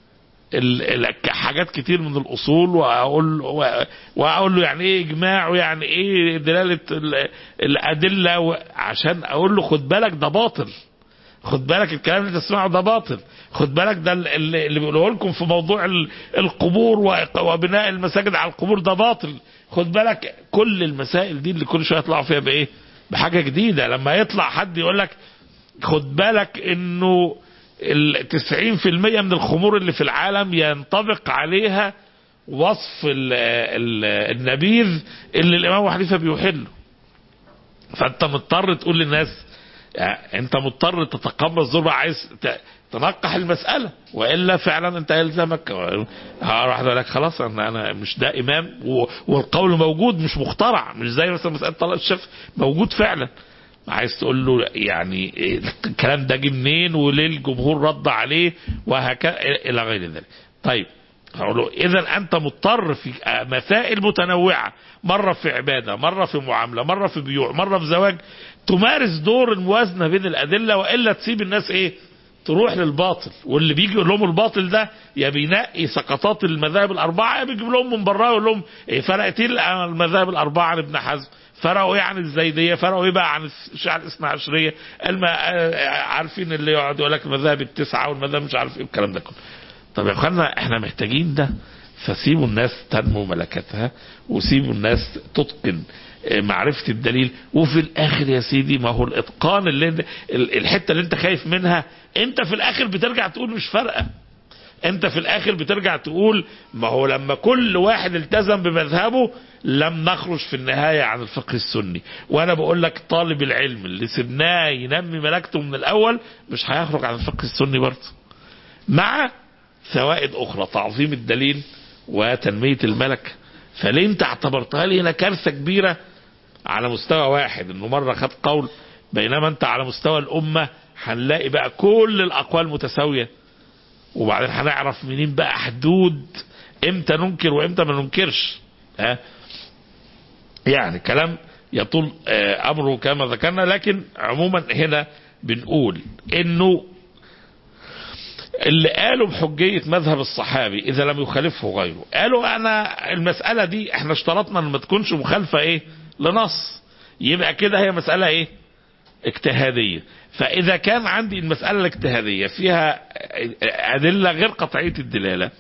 ال ال حاجات كتير من الاصول واقول واقول له يعني ايه اجماع ويعني ايه دلاله الادله عشان اقول له خد بالك ده باطل خد بالك الكلام اللي تسمعه ده باطل خد بالك ده اللي, اللي بيقوله لكم في موضوع ال- القبور و- وبناء المساجد على القبور ده باطل خد بالك كل المسائل دي اللي كل شويه يطلعوا فيها بايه بحاجه جديده لما يطلع حد يقول لك خد بالك انه ال 90% من الخمور اللي في العالم ينطبق عليها وصف ال ال النبيذ اللي الامام ابو حنيفه بيحله فانت مضطر تقول للناس يعني انت مضطر تتقبل الظلم عايز ت- تنقح المسألة وإلا فعلا انت يلزمك هروح اقول لك خلاص انا انا مش ده امام و- والقول موجود مش مخترع مش زي مثلا مسألة طلاق الشف موجود فعلا عايز تقول له يعني الكلام ده جه منين وليه الجمهور رد عليه وهكذا الى غير ذلك طيب هقول له اذا انت مضطر في مسائل متنوعه مره في عباده مره في معامله مره في بيوع مره في زواج تمارس دور الموازنه بين الادله والا تسيب الناس ايه تروح للباطل واللي بيجي يقول لهم الباطل ده يا بينقي سقطات المذاهب الاربعه يا بيجيب لهم من براه يقول لهم ايه فرقت ايه المذاهب الاربعه عن ابن حزم فرقوا ايه عن الزيديه فرقوا ايه بقى عن الشيعه الاثنى عشريه الم- آه، عارفين اللي يقعد يقول لك المذاهب التسعه والمذاهب مش عارف ايه الكلام ده كله طب يا اخوانا احنا محتاجين ده فسيبوا الناس تنمو ملكتها وسيبوا الناس تتقن اه، معرفة الدليل وفي الاخر يا سيدي ما هو الاتقان اللي انت- ال- الحتة اللي انت خايف منها انت في الاخر بترجع تقول مش فارقة انت في الاخر بترجع تقول ما هو لما كل واحد التزم بمذهبه لم نخرج في النهاية عن الفقه السني وانا بقول لك طالب العلم اللي سبناه ينمي ملكته من الاول مش هيخرج عن الفقه السني برضه مع فوائد اخرى تعظيم الدليل وتنمية الملك فليه انت اعتبرتها لي هنا كارثة كبيرة على مستوى واحد انه مرة خد قول بينما انت على مستوى الامة هنلاقي بقى كل الاقوال متساوية وبعدين هنعرف منين بقى حدود امتى ننكر وامتى ما ننكرش ها يعني كلام يطول آه، امره كما ذكرنا لكن عموما هنا بنقول انه اللي قالوا بحجية مذهب الصحابي إذا لم يخالفه غيره قالوا أنا المسألة دي احنا اشترطنا أن ما تكونش مخالفة إيه لنص يبقى كده هي مسألة إيه اجتهادية فإذا كان عندي المسألة الاجتهادية فيها أدلة غير قطعية الدلالة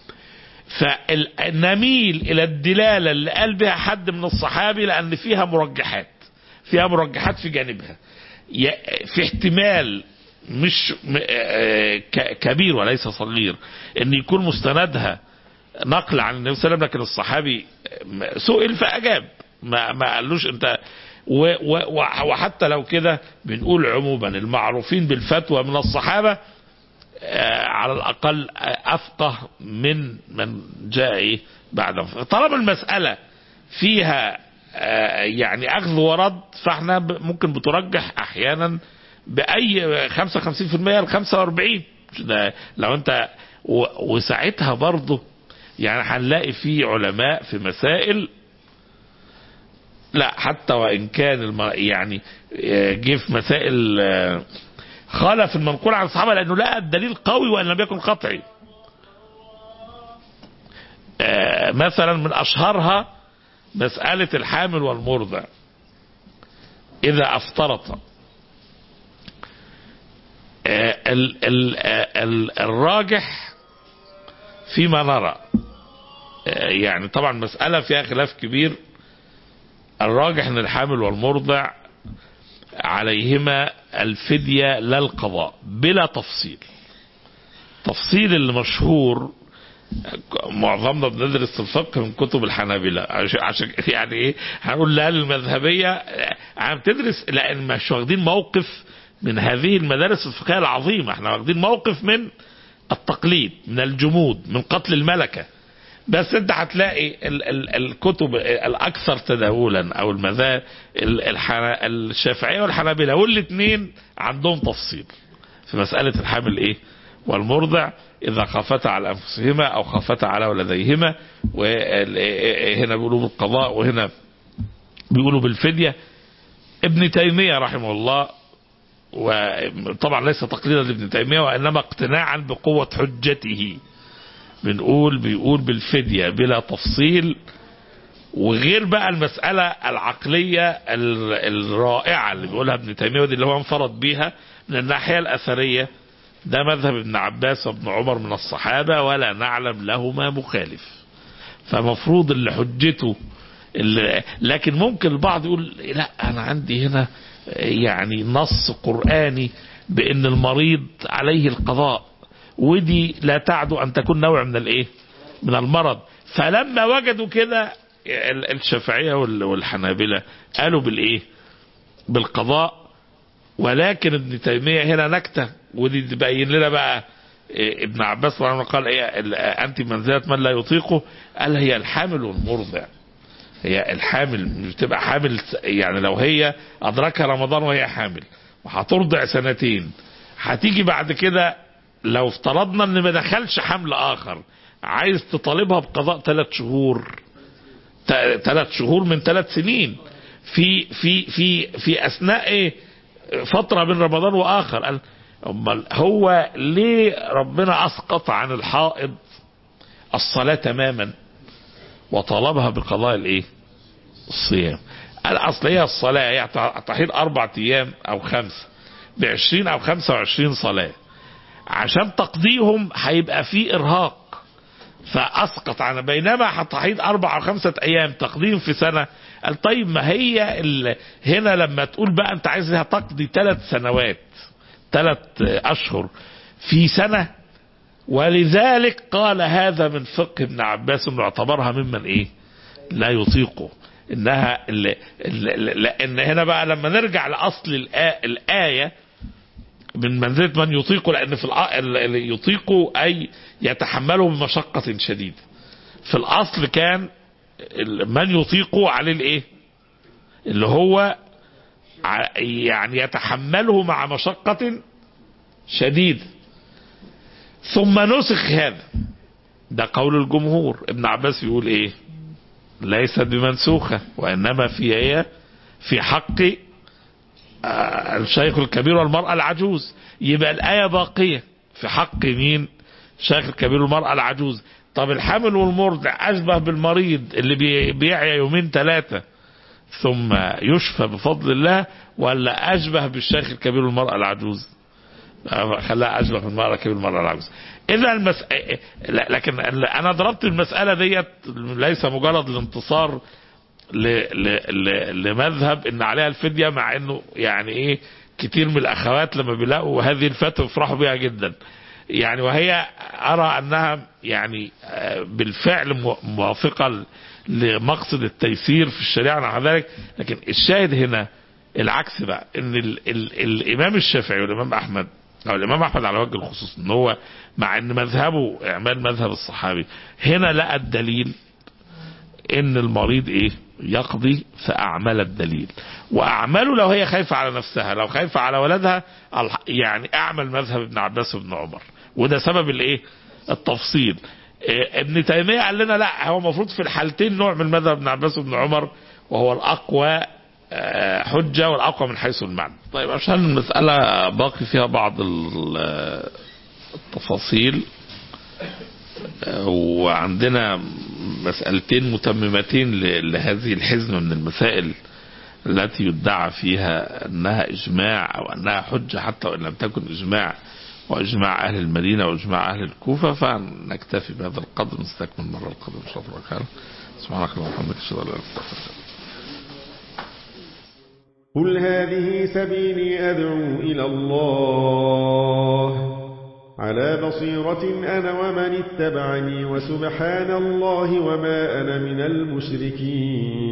فنميل إلى الدلالة اللي قال بها حد من الصحابي لأن فيها مرجحات فيها مرجحات في جانبها ي- في احتمال مش م- آه، ك- كبير وليس صغير ان يكون مستندها نقل عن النبي صلى الله عليه وسلم لكن الصحابي م- سئل فاجاب ما ما قالوش انت و و وحتى لو كده بنقول عموما المعروفين بالفتوى من الصحابه آه، على الاقل آه، افقه من من جاء إيه بعدهم طالما المساله فيها آه، يعني اخذ ورد فاحنا ب- ممكن بترجح احيانا باي 55% ل 45 ده لو انت و- وساعتها برضه يعني هنلاقي في علماء في مسائل لا حتى وان كان الم... يعني آه، جه في مسائل آه، خالف المنقول عن الصحابه لانه لقى الدليل قوي وان لم يكن قطعي آه، مثلا من اشهرها مساله الحامل والمرضع اذا افترط آه، ال- ال- آه، ال- الراجح فيما نرى آه، يعني طبعا مسألة فيها خلاف كبير الراجح ان الحامل والمرضع عليهما الفدية لا القضاء بلا تفصيل تفصيل اللي مشهور معظمنا بندرس الفقه من كتب الحنابلة عش- عشان يعني ايه هنقول لا المذهبية عم تدرس لان مش واخدين موقف من هذه المدارس الفقهية العظيمة احنا واخدين موقف من التقليد من الجمود من قتل الملكة بس انت هتلاقي ال ال الكتب الاكثر تداولا او المذاهب ال- الحنا- الشافعيه والحنابله والاثنين عندهم تفصيل في مساله الحامل ايه والمرضع اذا خافتا على انفسهما او خافتا على ولديهما وهنا بيقولوا بالقضاء وهنا بيقولوا بالفديه ابن تيميه رحمه الله وطبعا ليس تقليدا لابن تيميه وانما اقتناعا بقوه حجته بنقول بيقول بالفدية بلا تفصيل وغير بقى المسألة العقلية ال- الرائعة اللي بيقولها ابن تيمية ودي اللي هو انفرد بيها من الناحية الأثرية ده مذهب ابن عباس وابن عمر من الصحابة ولا نعلم لهما مخالف فمفروض اللي حجته اللي لكن ممكن البعض يقول لا أنا عندي هنا يعني نص قرآني بأن المريض عليه القضاء ودي لا تعدو أن تكون نوع من الإيه من المرض فلما وجدوا كده الشافعية والحنابلة قالوا بالإيه بالقضاء ولكن ابن تيمية هنا نكتة ودي تبين لنا بقى إيه ابن عباس رحمه الله قال ايه انت منزلة من لا يطيقه قال هي الحامل والمرضع هي الحامل مش بتبقى حامل يعني لو هي ادركها رمضان وهي حامل وهترضع سنتين هتيجي بعد كده لو افترضنا ان ما دخلش حمل اخر عايز تطالبها بقضاء ثلاث شهور ثلاث شهور من ثلاث سنين في في في في اثناء ايه فتره بين رمضان واخر قال امال هو ليه ربنا اسقط عن الحائض الصلاه تماما وطلبها بقضاء الايه الصيام قال اصل هي الصلاه هي تحيض اربع ايام او خمسه بعشرين او خمسه وعشرين صلاه عشان تقضيهم هيبقى في ارهاق فاسقط عن بينما هتحيض اربع او خمسه ايام تقديم في سنه قال طيب ما هي هنا لما تقول بقى انت عايزها تقضي ثلاث سنوات ثلاث اشهر في سنه ولذلك قال هذا من فقه ابن عباس انه اعتبرها ممن ايه لا يطيقه انها اللي اللي لان هنا بقى لما نرجع لاصل الايه من منزله من يطيقه لان في اللي يطيقه اي يتحمله بمشقه شديده في الاصل كان من يطيقه عليه الايه اللي هو يعني يتحمله مع مشقة شديدة ثم نسخ هذا ده قول الجمهور ابن عباس يقول ايه ليست بمنسوخة وانما في ايه في حق الشيخ الكبير والمرأة العجوز يبقى الآية باقية في حق مين الشيخ الكبير والمرأة العجوز طب الحامل والمرضع أشبه بالمريض اللي بيعيا يومين ثلاثة ثم يشفى بفضل الله ولا أشبه بالشيخ الكبير والمرأة العجوز خلاها أشبه بالمرأة الكبير والمرأة العجوز إذا المس... لكن أنا ضربت المسألة ديت ليس مجرد الانتصار ل... ل... ل... لمذهب إن عليها الفدية مع إنه يعني إيه كتير من الأخوات لما بيلاقوا هذه الفتوى يفرحوا بها جدا يعني وهي أرى أنها يعني بالفعل موافقة لمقصد التيسير في الشريعة مع ذلك لكن الشاهد هنا العكس بقى ان ال ال الامام الشافعي والامام احمد او الامام احمد على وجه الخصوص ان هو مع ان مذهبه اعمال مذهب الصحابي هنا لقى الدليل ان المريض ايه يقضي فاعمل الدليل واعمله لو هي خايفه على نفسها لو خايفه على ولدها يعني اعمل مذهب ابن عباس وابن عمر وده سبب الايه التفصيل ابن تيمية قال لنا لا هو المفروض في الحالتين نوع من مذهب ابن عباس وابن عمر وهو الأقوى حجة والأقوى من حيث المعنى طيب عشان المسألة باقي فيها بعض التفاصيل وعندنا مسألتين متممتين لهذه الحزمة من المسائل التي يدعى فيها أنها إجماع أو أنها حجة حتى وإن لم تكن إجماع واجماع اهل المدينه واجماع اهل الكوفه فنكتفي بهذا القدر نستكمل مره القدر ان شاء الله تعالى سبحانك اللهم وبحمدك اشهد ان لا اله الا انت قل هذه سبيلي ادعو الى الله على بصيرة أنا ومن اتبعني وسبحان الله وما أنا من المشركين